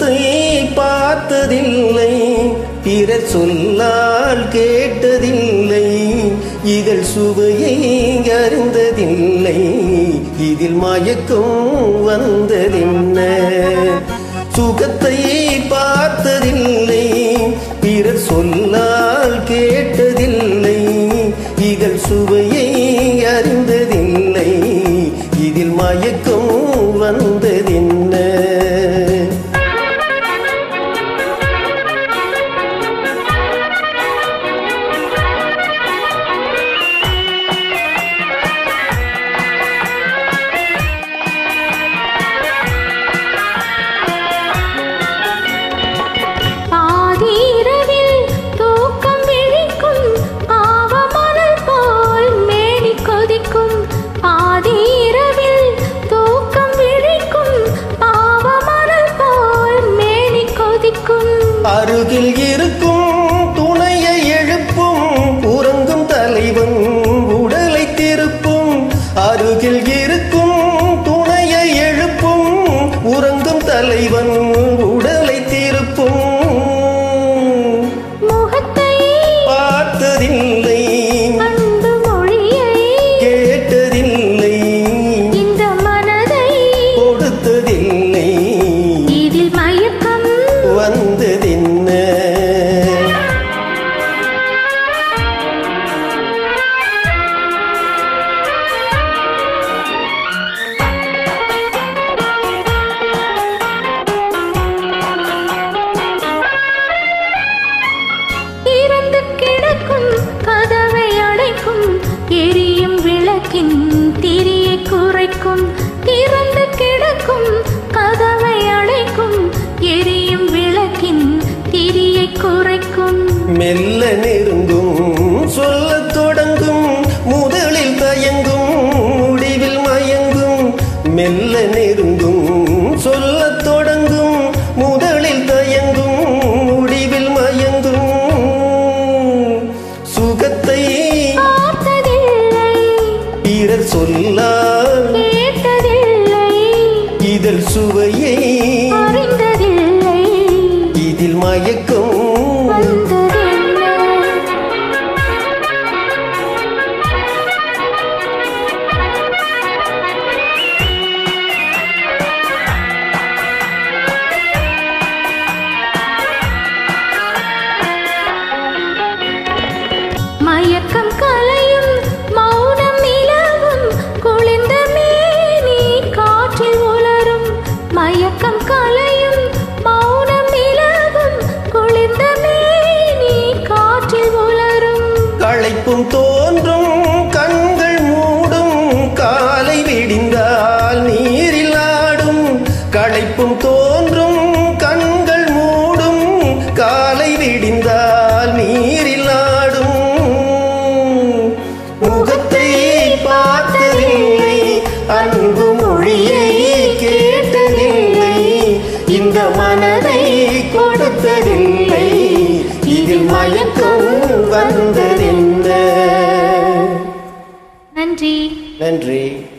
முகத்தை பார்த்ததில்லை பிறர் சொல்லால் கேட்டதில்லை இதழ் சுவையை அறிந்ததில்லை இதில் மயக்கம் வந்ததென்ன சுகத்தை பார்த்ததில்லை பிறர் சொல்லால் கேட்டதில்லை இதழ் சுவையை அறிந்ததில்லை இதில் மயக்கம் வந்ததென்ன பாதீரவில் தூக்கம் விழிக்கும் பாவமணல் போல் மேனி கொதிக்கும் பாதீரவில் தூக்கம் விழிக்கும் பாவமணல் போல் மேனி கொதிக்கும் அருகில் இருக்கும் துணையை எழுப்பும் உறங்கும் தலைவன் உடலை திருப்பும் அருகில் இருக்கும் துணையை எழுப்பும் உறங்கும் தலைவன் உடலை திருப்பும் முகத்தை பார்த்ததில்லை அன்பு மொழியை கேட்டதில்லை இந்த மனதை கொடுத்ததில்லை இதில் மயக்கம் வந்ததென்ன இறந்து கிடக்கும் கதவை அடைக்கும் எரியும் விளக்கின் திரியை குறைக்கும் இறந்து கிடக்கும் கதவை அடைக்கும் எரியும் விளக்கின் திரியை குறைக்கும் மெல்ல நெருங்கும் சொல்லத் தொடங்கும் முதலில் தயங்கும் முடிவில் மயங்கும் மெல்ல நெருங்கும் சொல்லத் தொடங்கும் முதலில் தயங்கும் முடிவில் மயங்கும் சுகத்தை பார்த்ததில்லை பிறர் சொல்லால் கேட்டதில்லை இதழ் சுவையை அறிந்ததில்லை இதில் மயக்கம் வந்ததென்ன மயக்கம் கலையும் மௌனம் நிலவும் குளிர்ந்த மேனி காற்றில் உலரும் மயக்கம் கலையும் மௌனம் நிலவும் குளிர்ந்த மேனி காற்றில் உலரும் களைப்பும் தோன்றும் கண்கள் மூடும் காலை விடிந்தால் நீரில் ஆடும் களைப்பும் தோன்றும் கண்கள் மூடும் காலை விடிந்தால் நீரில் ஆடும் முகத்தை பார்த்ததில்லை அன்பு மொழியை கேட்டதில்லை இந்த மனதை கொடுத்ததில்லை இதில் மயக்கம் வந்ததென்ன நன்றி நன்றி